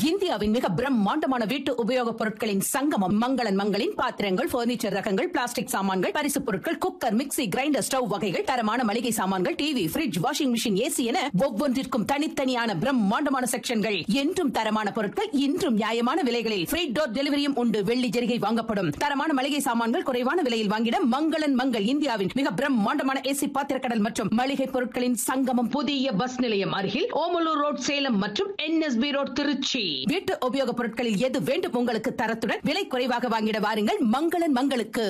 இந்தியாவின் மிக பிரம்மாண்டமான வீட்டு உபயோகப் பொருட்களின் சங்கமம் மங்களன் மங்களின் பாத்திரங்கள் பர்னிச்சர் ரகங்கள் பிளாஸ்டிக் சாமான்கள் பரிசுப் பொருட்கள் குக்கர் மிக்ஸி கிரைண்டர் ஸ்டவ் வகைகள் தரமான மளிகை சாமான்கள் TV fridge washing machine AC என ஒவ்வொன்றிற்கும் தனித்தனியான பிரம்மாண்டமான செக்ஷன்கள் என்றும் தரமான பொருட்கள் இன்றும் நியாயமான விலைகளில் ஃப்ரீ டோர் டெலிவரியும் உண்டு வெள்ளி ஜெரிகை வாங்கப்படும் தரமான மளிகை சாமான்கள் குறைவான விலையில் வாங்கிட மங்களன் மங்கள் இந்தியாவின் மிக பிரம்மாண்டமான ஏசி பாத்திரக்கடல் மற்றும் மளிகை பொருட்களின் சங்கமம் புதிய பஸ் நிலையம் அருகில் ஓமலூர் ரோட் சேலம் மற்றும் என்எஸ்பி ரோட் திருச்சி வீட்டு உபயோகப் பொருட்களில் எது வேண்டும் உங்களுக்கு தரத்துடன் விலை குறைவாக வாங்கிட வாருங்கள் மங்களன் மங்களுக்கு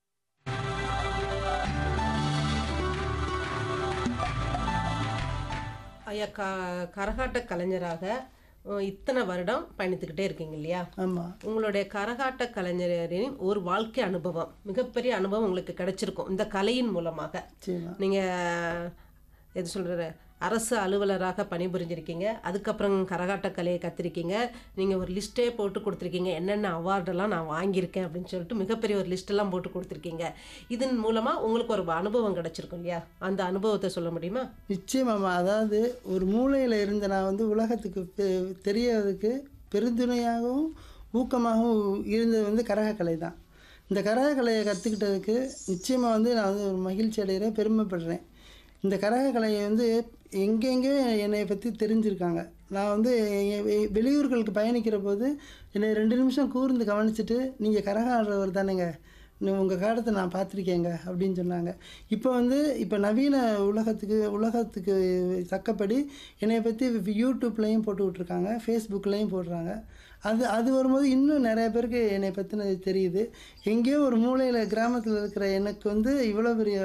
ஐயா க கரகாட்ட கலைஞராக அஹ், இத்தனை வருடம் பயணித்துக்கிட்டே இருக்கீங்க இல்லையா ஆமாம் உங்களுடைய கரகாட்ட கலைஞரின் ஒரு வாழ்க்கை அனுபவம் மிகப்பெரிய அனுபவம் உங்களுக்கு கிடைச்சிருக்கும் இந்த கலையின் மூலமாக நிச்சயமா நீங்கள் எது சொல்கிற அரசு அலுவலராக பணிபுரிஞ்சிருக்கீங்க அதுக்கப்புறம் கரகாட்ட கலையை கற்றுருக்கீங்க நீங்கள் ஒரு லிஸ்ட்டே போட்டு கொடுத்துருக்கீங்க என்னென்ன அவார்டெல்லாம் நான் வாங்கியிருக்கேன் அப்படின்னு சொல்லிட்டு மிகப்பெரிய ஒரு லிஸ்ட்டெல்லாம் போட்டு கொடுத்துருக்கீங்க இதன் மூலமாக உங்களுக்கு ஒரு அனுபவம் கிடைச்சிருக்கும் இல்லையா அந்த அனுபவத்தை சொல்ல முடியுமா நிச்சயமாம்மா அதாவது ஒரு மூலையில் இருந்த நான் வந்து உலகத்துக்கு பெ- தெரியறதுக்கு பெருந்துணையாகவும் ஊக்கமாகவும் இருந்தது வந்து கரகக்கலை தான் இந்த கரகக்கலையை கற்றுக்கிட்டதுக்கு நிச்சயமாக வந்து நான் வந்து ஒரு மகிழ்ச்சி அடைகிறேன் பெருமைப்படுறேன் இந்த கரகக்கலையை வந்து எங்கெங்கேயோ என்னை பற்றி தெரிஞ்சிருக்காங்க நான் வந்து எ- எ- வெளியூர்களுக்கு பயணிக்கிற போது என்னை ரெண்டு நிமிஷம் கூர்ந்து கவனிச்சுட்டு நீங்கள் கரகம் ஆடுறவர் தானேங்க உங்கள் காலத்தை நான் பார்த்துருக்கேங்க அப்படின்னு சொன்னாங்க இப்போ வந்து இப்போ நவீன உலகத்துக்கு உலகத்துக்கு தக்கப்படி என்னை பற்றி யூடியூப்லேயும் போட்டு விட்ருக்காங்க ஃபேஸ்புக்லேயும் போடுறாங்க அது அது வரும்போது இன்னும் நிறைய பேருக்கு என்னை பற்றினது தெரியுது எங்கேயோ ஒரு மூலையில் கிராமத்தில் இருக்கிற எனக்கு வந்து இவ்வளோ பெரிய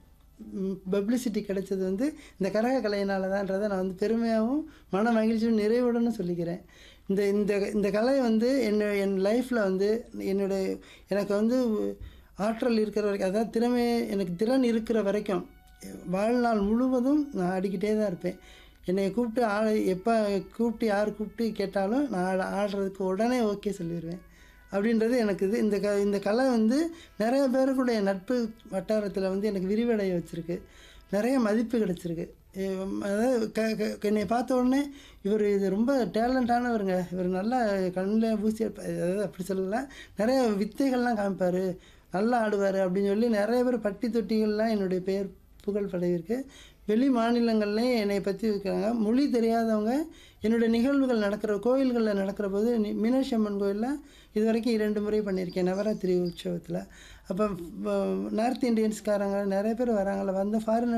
பப்ளிசிட்டி கிடைச்சது வந்து இந்த கரக கலையினால தான்றதை நான் வந்து பெருமையாகவும் மன மகிழ்ச்சியும் நிறைவுடனும் சொல்லிக்கிறேன் இந்த இந்த இந்த கலை வந்து என்ன என் லைஃப்பில் வந்து என்னுடைய எனக்கு வந்து ஆற்றல் இருக்கிற வரைக்கும் அதாவது திறமை எனக்கு திறன் இருக்கிற வரைக்கும் வாழ்நாள் முழுவதும் நான் ஆடிக்கிட்டே தான் இருப்பேன் என்னை கூப்பிட்டு ஆட எப்போ கூப்பிட்டு யார் கூப்பிட்டு கேட்டாலும் நான் ஆட ஆடுறதுக்கு உடனே ஓகே சொல்லிடுவேன் அப்படின்றது எனக்கு இது இந்த க இந்த கலை வந்து நிறைய பேருக்குடைய நட்பு வட்டாரத்தில் வந்து எனக்கு விரிவடைய வச்சுருக்கு நிறைய மதிப்பு கிடச்சிருக்கு அதாவது க க- என்னை பார்த்த உடனே இவர் இது ரொம்ப டேலண்டானவருங்க இவர் நல்லா கண்ணில் பூசி எடுப்ப- அதாவது அப்படி சொல்லல நிறைய வித்தைகள்லாம் காமிப்பார் நல்லா ஆடுவார் அப்படின்னு சொல்லி நிறைய பேர் பட்டி தொட்டிகள்லாம் என்னுடைய பெயர் புகழ் படவிருக்கு வெளி மாநிலங்கள்லேயும் என்னை பற்றி இருக்காங்க மொழி தெரியாதவங்க என்னுடைய நிகழ்வுகள் நடக்கிற கோயில்களில் நடக்கிற போது நி- மீனாட்சி அம்மன் கோயிலில் இது வரைக்கும் இரண்டு முறை பண்ணியிருக்கேன் நவராத்திரி உற்சவத்தில் அப்போ நார்த் இந்தியன்ஸ்காரங்க நிறைய பேர் வராங்கள வந்த ஃபாரினர்